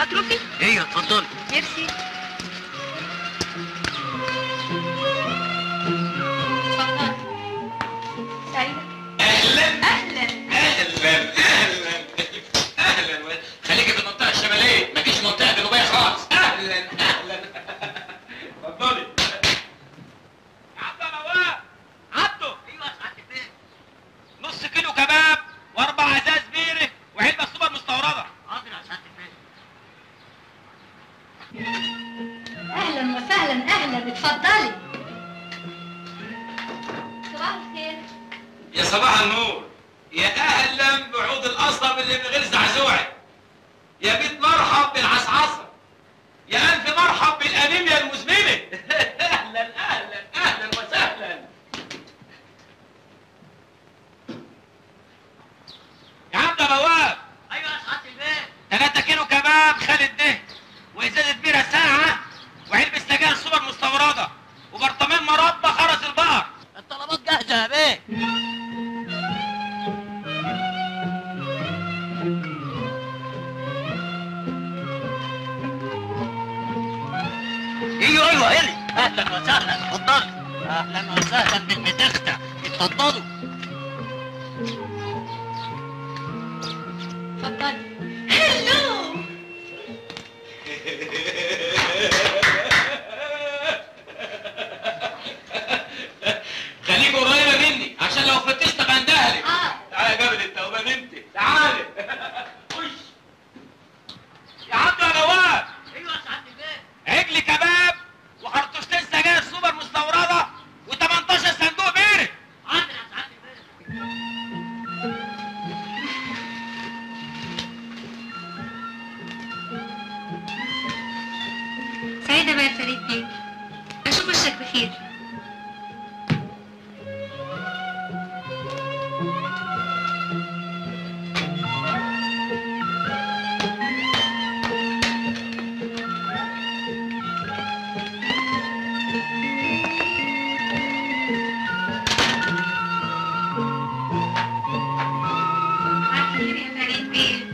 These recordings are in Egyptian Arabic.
اطرفي ايوه اتفضلي ميرسي اتفضل سعيدة اهلا اهلا اهلا اهلا اهلا خليكي في المنطقه الشماليه مفيش منطقه جنوبيه خالص اهلا اهلا اتفضلي عبده نواف عبده ايوه سعاده البيت نص كيلو كباب واربع ازاز بيره وعلبه سوبر مستورده حاضر يا سعاده البيت اهلا وسهلا اهلا اتفضلي صباح الخير يا صباح النور يا اهلا بعود القصب اللي من غير زعزوعه يا بيت مرحب بالعصعصه يا الف مرحب بالانيميا المزمنه اهلا اهلا اهلا وسهلا يا عم ده بواب ايوه يا سعاده البيت 3 كيلو كباب خالد ده وازازه بيره ساعه وعلبه سجاير سوبر مستورده وبرطمان مربى خرس البقر الطلبات جاهزه يا بيه ايوه ايوه الي اهلا وسهلا اتفضلي اهلا وسهلا بالمتختة اتفضلوا اتفضلي هلو خليك قريبه مني عشان لو فتشت بندهلك اه تعالى يا جبل التوبان انت تعالى خش يا عبد يا نواف ايوه يا سعاده البيت عجل كباب وخرطوشتين سجاير سوبر مستورده و18 صندوق بيرك حاضر يا سعاده البيت سعيدة بقى فريد بيه اشوف وشك بخير خير يا فريد بيه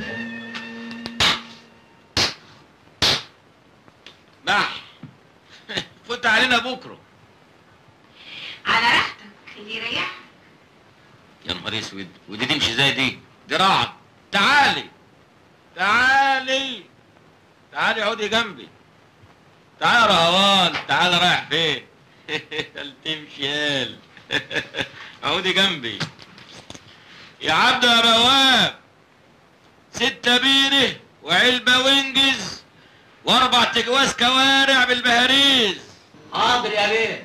مح فوت علينا بكره على راحتك اللي يريحك يا نهار اسود ودي تمشي زي دي دي رعد تعالي تعالي تعالي عودي جنبي تعالي يا رهوان تعالي رايح فين قال تمشي يال عودي جنبي يا عبد يا بواب ستة بيره وعلبة وينجز واربع تجواز كوارع بالبهاريز حاضر يا بيه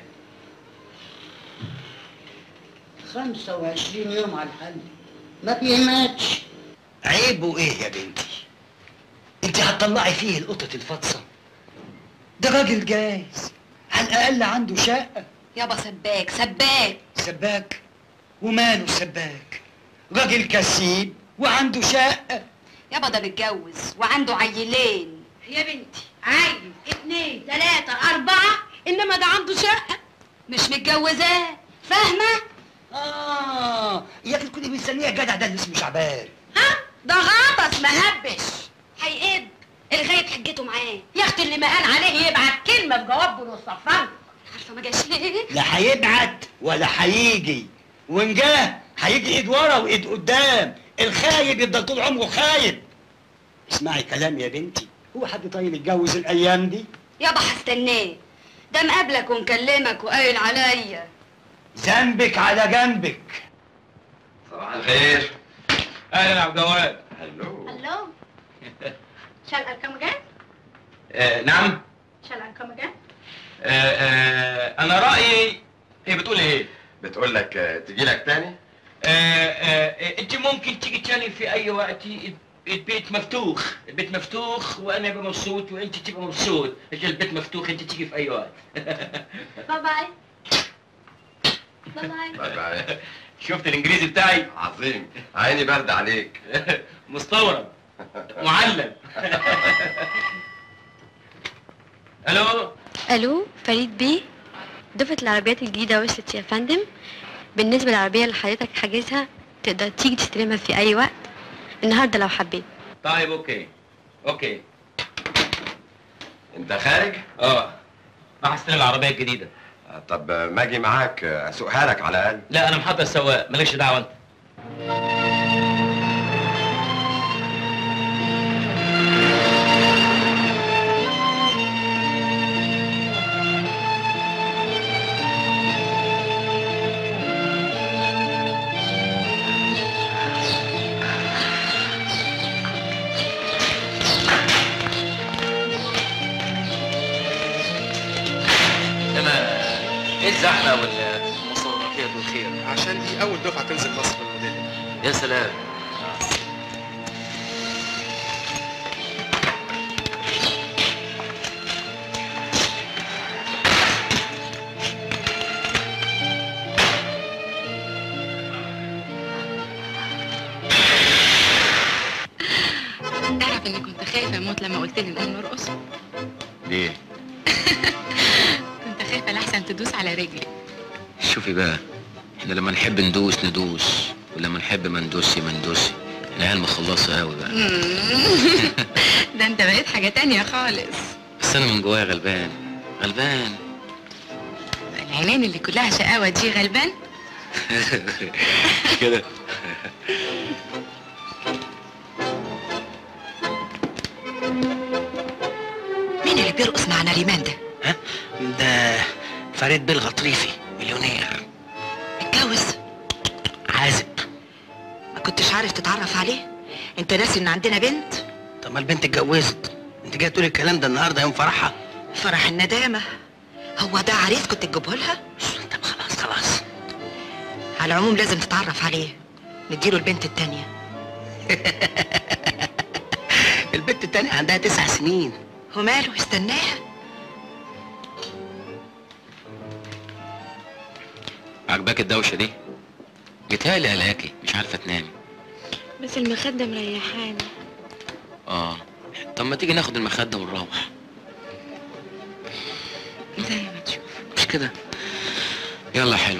25 يوم على الحل ما بيهمتش عيبه ايه يا بنتي انت هتطلعي فيه القطط الفطسه ده راجل جايز على الاقل عنده شقه يابا سباك سباك سباك وماله السباك راجل كسيب وعنده شقه يابا ده متجوز وعنده عيلين يا بنتي عيل اتنين تلاتة أربعة إنما ده عنده شقة مش متجوزاه فاهمة؟ اه يا اخي تكوني مستنيه الجدع ده اللي اسمه شعبان ها ده غطس مهبش هيقب لغاية حجته معاه يا أختي اللي ما قال عليه يبعت كلمة في جواب بنص صفر عارفة ما جاش ليه؟ لا هيبعت ولا هيجي وان جه هيجي ايد ورا وايد قدام الخايب يفضل طول عمره خايب اسمعي كلام يا بنتي هو حد طيب يتجوز الايام دي يابا هستناه ده مقابلك ومكلمك وقايل عليا ذنبك على جنبك صباح الخير اهلا يا عبد الجواد هلو هلو Shall I come again? آه نعم Shall I come again? آه آه انا رايي هي بتقول ايه بتقول لك آه، تجي لك تاني آه آه انت ممكن تيجي تاني في اي وقت البيت مفتوح البيت مفتوح وانا ابقى مبسوط وانت تبقى مبسوط عشان البيت مفتوح انت تيجي في اي وقت باي باي باي باي باي باي شفت الانجليزي بتاعي عظيم عيني برد عليك مستورد معلم الو الو فريد بيه دفعة العربيات الجديدة وصلت يا فندم بالنسبة للعربية اللي حضرتك حاجزها تقدر تيجي تستلمها في أي وقت النهاردة لو حبيت طيب اوكي اوكي انت خارج؟ اه راح استلم العربيه الجديده آه، طب آه، ما اجي معاك آه، اسوقها لك على الاقل لا انا محضر سواق مالكش دعوه انت انما ايه الزحمه والمصورات والخير عشان دي اول دفعه تنزل مصر بالموديل ده. يا سلام تعرف اني كنت خايفه اموت لما قلت لي نقوم نرقص ليه؟ كنت خايفه لحسن تدوس على رجلي شوفي بقى احنا لما نحب ندوس ندوس ولما نحب ما ندوسي ما ندوسي احنا عيال مخلصة قوي بقى ده انت بقيت حاجه تانية خالص بس انا من جوايا غلبان غلبان العينين اللي كلها شقاوه دي غلبان كده مين اللي بيرقص مع نريمان ده ده فريد بيه الغطريفي مليونير اتجوز عازب ما كنتش عارف تتعرف عليه انت ناسي ان عندنا بنت طب ما البنت اتجوزت انت جاي تقولي الكلام ده النهارده يوم فرحها فرح الندامه هو ده عريس كنت تجيبه لها طب خلاص خلاص على العموم لازم تتعرف عليه نديله البنت التانية البنت التانية عندها تسع سنين وماله استناها عجباك الدوشة دي جيتهالي قلقاكي مش عارفة تنامي بس المخدة مريحاني اه طب ما تيجي ناخد المخدة ونروح زي ما تشوف مش كده يلا حلو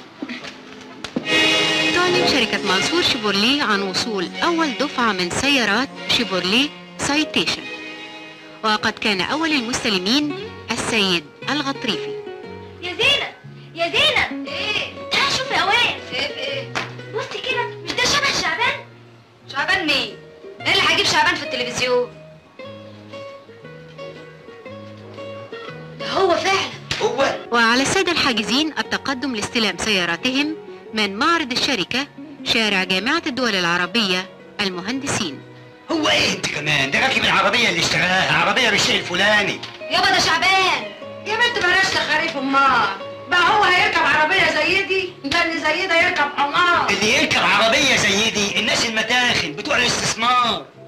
تعلن شركة منصور شيفورليه عن وصول أول دفعة من سيارات شيفورليه سايتيشن وقد كان أول المستلمين السيد الغطريفي يا زينب يا زينب ايه تعالي شوفي يا وائل شايف ايه بصي كده مش ده شبه شعبان شعبان مين ايه اللي هجيب شعبان في التلفزيون ده هو فعلا هو وعلى السادة الحاجزين التقدم لاستلام سياراتهم من معرض الشركة شارع جامعة الدول العربية المهندسين هو ايه انت كمان ده راكب العربية اللي اشتراها عربية بالشيء الفلاني يابا ده شعبان يا بنت بلاش تخريف امال بقى هو هيركب عربيه زي دي ده اللي زي ده يركب حمار اللي يركب عربية زي دي الناس المتاخن بتوع الاستثمار